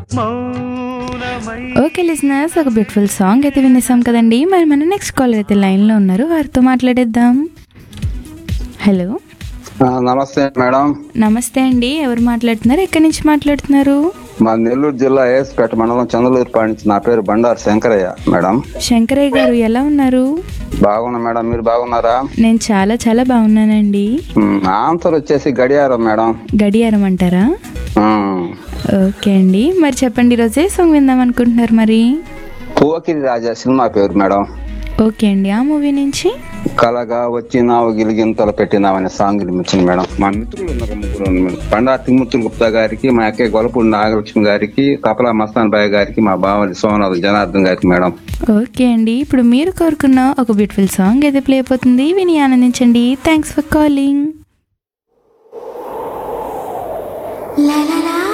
Okay listeners ఒక beautiful song అయితే వినేసాం కదండి మరి మన నెక్స్ట్ కాలర్ అయితే లైన్లో ఉన్నారు వారితో మాట్లాడేద్దాం హలో ఆ, నమస్తే మేడం నమస్తే అండి ఎవరు మాట్లాడుతున్నారు ఎక్కడి నుంచి మాట్లాడుతున్నారు మా నెల్లూరు జిల్లా ఏఎస్పేట మండలం చంద్రలూరుపాటి నుంచి నా పేరు బండారు శంకరయ్య మేడం శంకరయ్య గారు ఎలా ఉన్నారు బాగున్నా మేడం మీరు బాగున్నారా నేను చాలా చాలా బాగున్నానండి మ్, ఆన్సర్ వచ్చేసి గడియారం మేడం గడియారం అంటారా మ్, ఓకే అండి మరి చెప్పండి ఈరోజే సాంగ్ విందాం అనుకుంటున్నారు మరి పోకిరి రాజా సినిమా పేరు మేడం ఓకే అండి ఆ మూవీ నుంచి కలగా వచ్చినావు గిలిగింతలు పెట్టినావు అనే సాంగ్ నిర్మించింది మేడం మా మిత్రులు ఉన్నారు ముగ్గురు ఉన్నారు. బండా తిమ్మూర్తుల గుప్తా గారికి మా అక్కయ్య గొలపూడి నాగలక్ష్మి గారికి కపలా మస్తాన్ బాయ్ గారికి మా బావలి సోమనాథ్ జనార్దన్ గారికి మేడం ఓకే అండి ఇప్పుడు మీరు కోరుకున్న ఒక బ్యూటిఫుల్ సాంగ్ అయితే ప్లే అయిపోతుంది విని ఆనందించండి thanks for calling La la la